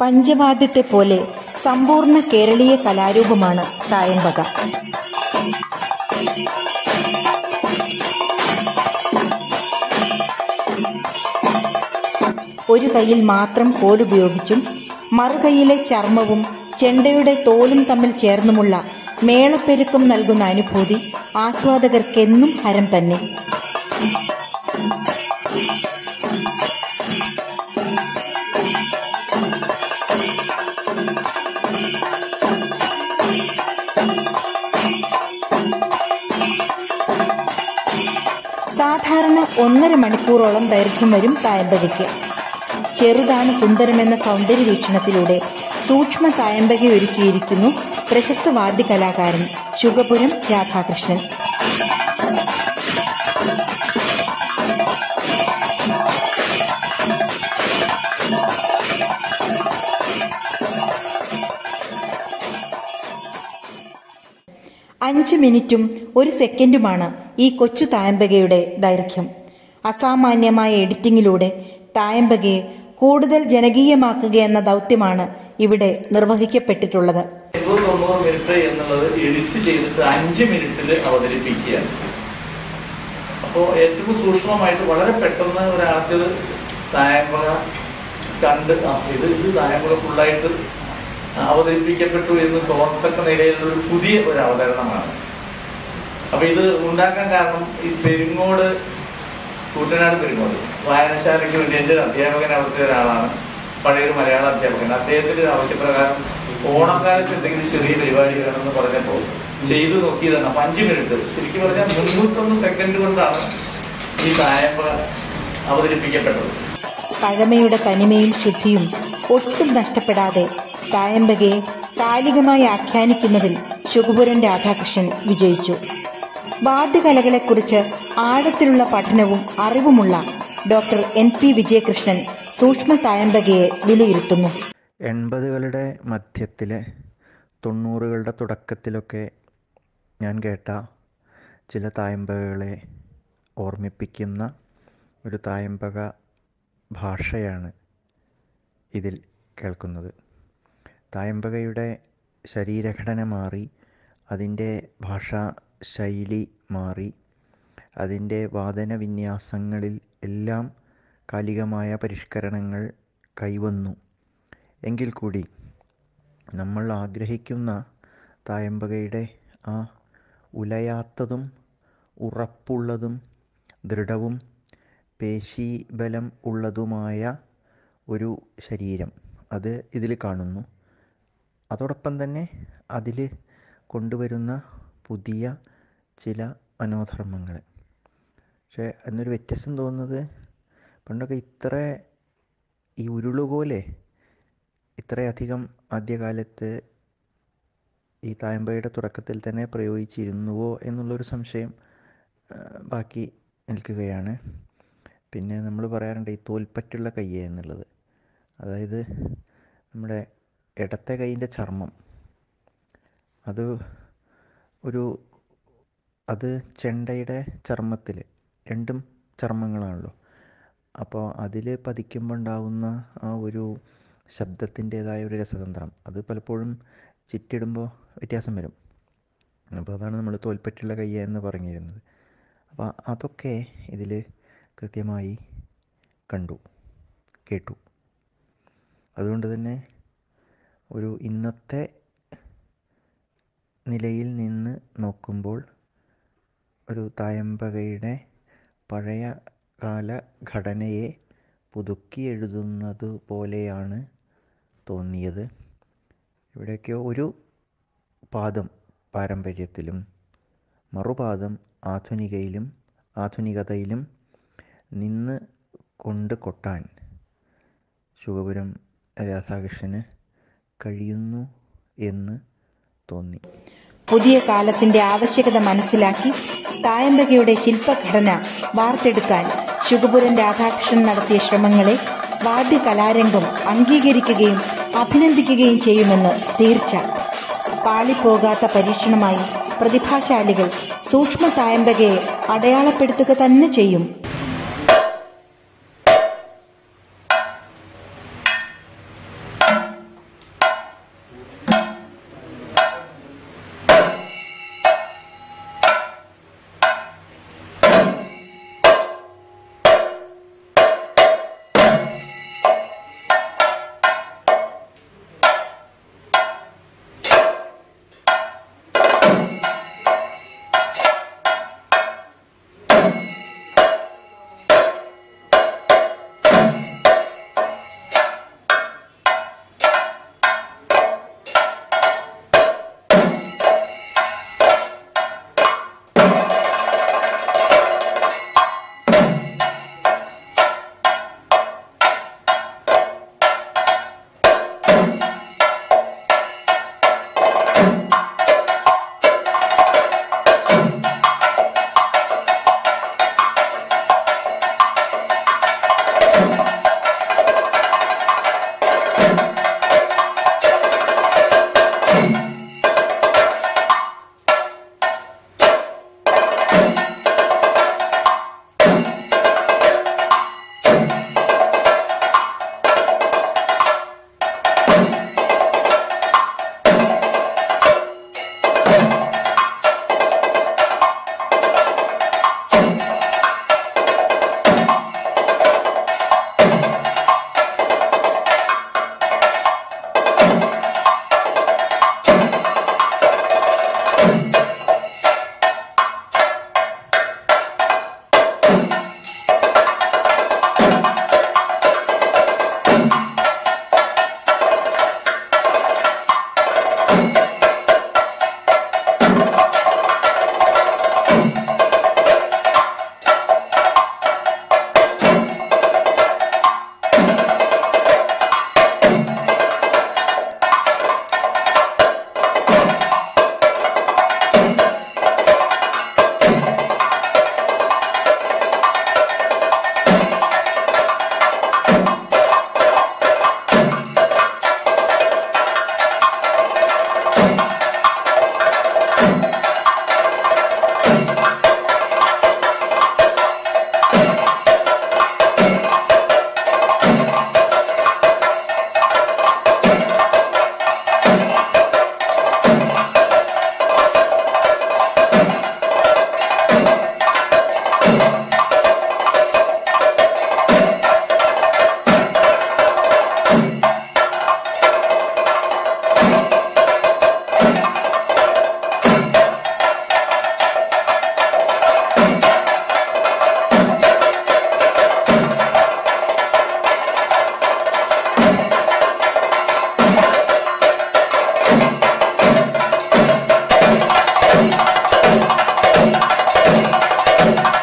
പഞ്ചവാദ്യത്തെ പോലെ സമ്പൂർണ്ണ കേരളീയ കലാരൂപമാണ് തായമ്പക ഒരു കൈയിൽ മാത്രം കോലുപയോഗിച്ചും മറുകൈയിലെ ചർമ്മവും ചെണ്ടയുടെ തോലും തമ്മിൽ ചേർന്നുമുള്ള മേളപ്പെരുക്കം നൽകുന്ന അനുഭൂതി ആസ്വാദകർക്കെന്നും ഹരം തന്നെ സാധാരണ ഒന്നര മണിക്കൂറോളം ദൈർഘ്യം വരും തായമ്പകയ്ക്ക് ചെറുതാണ് സുന്ദരമെന്ന സൗന്ദര്യ വീക്ഷണത്തിലൂടെ സൂക്ഷ്മ തായമ്പകയൊരുക്കിയിരിക്കുന്നു പ്രശസ്ത വാദ്യകലാകാരൻ ശുഗപുരം രാധാകൃഷ്ണൻ അഞ്ച് മിനിറ്റും ഒരു സെക്കൻഡുമാണ് ഈ കൊച്ചു തായമ്പകയുടെ ദൈർഘ്യം അസാമാന്യമായ എഡിറ്റിംഗിലൂടെ തായമ്പകയെ കൂടുതൽ ജനകീയമാക്കുക എന്ന ദൗത്യമാണ് ഇവിടെ നിർവഹിക്കപ്പെട്ടിട്ടുള്ളത് എൺപത് തൊണ്ണൂറ് മിനിറ്റ് എന്നുള്ളത് എഡിറ്റ് ചെയ്തിട്ട് അഞ്ച് മിനിറ്റിൽ അവതരിപ്പിക്കുകയാണ് അപ്പോ ഏറ്റവും സൂക്ഷ്മമായിട്ട് വളരെ പെട്ടെന്ന് ഒരാൾക്ക് തായമ്പക കണ്ട് ആ, ഇത് ഇത് തായമ്പക ഫുള്ളായിട്ട് അവതരിപ്പിക്കപ്പെട്ടു എന്ന് തോന്നത്തക്ക നിലയിലുള്ള ഒരു പുതിയ ഒരു അവതരണമാണ് അപ്പൊ ഇത് ഉണ്ടാക്കാൻ കാരണം ഈ പെരിങ്ങോട് കൂട്ടനാട് പെരിങ്ങോട് വായനശാലയ്ക്ക് വേണ്ടി എന്റെ ഒരു അധ്യാപകൻ അവിടുത്തെ ഒരാളാണ് പഴയൊരു മലയാള അധ്യാപകൻ അദ്ദേഹത്തിന്റെ ഒരു ആവശ്യപ്രകാരം ഓണക്കാലത്ത് എന്തെങ്കിലും ചെറിയ പരിപാടി വേണമെന്ന് പറഞ്ഞപ്പോൾ ചെയ്തു നോക്കിയതാണ് അപ്പൊ അഞ്ചു മിനിറ്റ് ശരിക്കും പറഞ്ഞാൽ മുന്നൂറ്റൊന്ന് സെക്കൻഡ് കൊണ്ടാണ് ഈ തായമ്പ അവതരിപ്പിക്കപ്പെട്ടത് പഴമയുടെ തനിമയും ശുദ്ധിയും ഒട്ടും നഷ്ടപ്പെടാതെ തായമ്പകയെ കാലികമായി ആഖ്യാനിക്കുന്നതിൽ ശുഭപുരൻ രാധാകൃഷ്ണൻ വിജയിച്ചു വാദ്യകലകളെക്കുറിച്ച് ആഴത്തിലുള്ള പഠനവും അറിവുമുള്ള ഡോക്ടർ എൻ പി വിജയകൃഷ്ണൻ സൂക്ഷ്മ തായമ്പകയെ വിലയിരുത്തുന്നു എൺപതുകളുടെ മധ്യത്തിൽ തൊണ്ണൂറുകളുടെ തുടക്കത്തിലൊക്കെ ഞാൻ കേട്ട ചില തായമ്പകകളെ ഓർമ്മിപ്പിക്കുന്ന ഒരു തായമ്പക ഭാഷയാണ് ഇതിൽ കേൾക്കുന്നത് തായമ്പകയുടെ ശരീരഘടന മാറി അതിൻ്റെ ഭാഷാ ശൈലി മാറി അതിൻ്റെ വാദന വിന്യാസങ്ങളിൽ എല്ലാം കാലികമായ പരിഷ്കരണങ്ങൾ കൈവന്നു എങ്കിൽ കൂടി നമ്മൾ ആഗ്രഹിക്കുന്ന തായമ്പകയുടെ ആ ഉലയാത്തതും ഉറപ്പുള്ളതും ദൃഢവും പേശീബലം ഉള്ളതുമായ ഒരു ശരീരം അത് ഇതിൽ കാണുന്നു അതോടൊപ്പം തന്നെ അതിൽ കൊണ്ടുവരുന്ന പുതിയ ചില മനോധർമ്മങ്ങൾ പക്ഷേ എന്നൊരു വ്യത്യസ്തം തോന്നുന്നത് പണ്ടൊക്കെ ഇത്ര ഈ ഉരുളുപോലെ ഇത്രയധികം ആദ്യകാലത്ത് ഈ തായമ്പയുടെ തുടക്കത്തിൽ തന്നെ പ്രയോഗിച്ചിരുന്നുവോ എന്നുള്ളൊരു സംശയം ആ, ബാക്കി നിൽക്കുകയാണ് പിന്നെ നമ്മൾ പറയാറുണ്ട് ഈ തോൽപ്പറ്റുള്ള കയ്യ് എന്നുള്ളത് അതായത് നമ്മുടെ ഇടത്തെ കൈയിൻ്റെ ചർമ്മം അത് ഒരു അത് ചെണ്ടയുടെ ചർമ്മത്തിൽ രണ്ടും ചർമ്മങ്ങളാണല്ലോ അപ്പോൾ അതിൽ പതിക്കുമ്പോൾ ഉണ്ടാവുന്ന ആ ഒരു ശബ്ദത്തിൻ്റെതായ ഒരു രസതന്ത്രം അത് പലപ്പോഴും ചിറ്റിടുമ്പോൾ വ്യത്യാസം വരും അപ്പോൾ അതാണ് നമ്മൾ തോൽപ്പറ്റുള്ള കയ്യ എന്ന് പറഞ്ഞിരുന്നത് അപ്പോൾ അതൊക്കെ ഇതിൽ കൃത്യമായി കണ്ടു കേട്ടു അതുകൊണ്ട് തന്നെ ഒരു ഇന്നത്തെ നിലയിൽ നിന്ന് നോക്കുമ്പോൾ ഒരു തായമ്പകയുടെ പഴയ കാല ഘടനയെ പുതുക്കി എഴുതുന്നത് പോലെയാണ് തോന്നിയത് ഇവിടെയൊക്കെ ഒരു പാദം പാരമ്പര്യത്തിലും മറുപാദം ആധുനികയിലും ആധുനികതയിലും നിന്ന് കൊണ്ട് കൊട്ടാൻ ശുഭപുരം രാധാകൃഷ്ണന് കഴിയുന്നു എന്ന് തോന്നി പുതിയ കാലത്തിന്റെ ആവശ്യകത മനസ്സിലാക്കി തായമ്പകയുടെ ശില്പഘടന വാർത്തെടുക്കാൻ ശുഗപുരൻ രാധാകൃഷ്ണൻ നടത്തിയ ശ്രമങ്ങളെ വാദ്യ കലാരംഗം അംഗീകരിക്കുകയും അഭിനന്ദിക്കുകയും ചെയ്യുമെന്ന് തീർച്ച പാളിപ്പോകാത്ത പരീക്ഷണമായി പ്രതിഭാശാലികൾ സൂക്ഷ്മ തായമ്പകയെ അടയാളപ്പെടുത്തുക തന്നെ ചെയ്യും നമസ്കാരം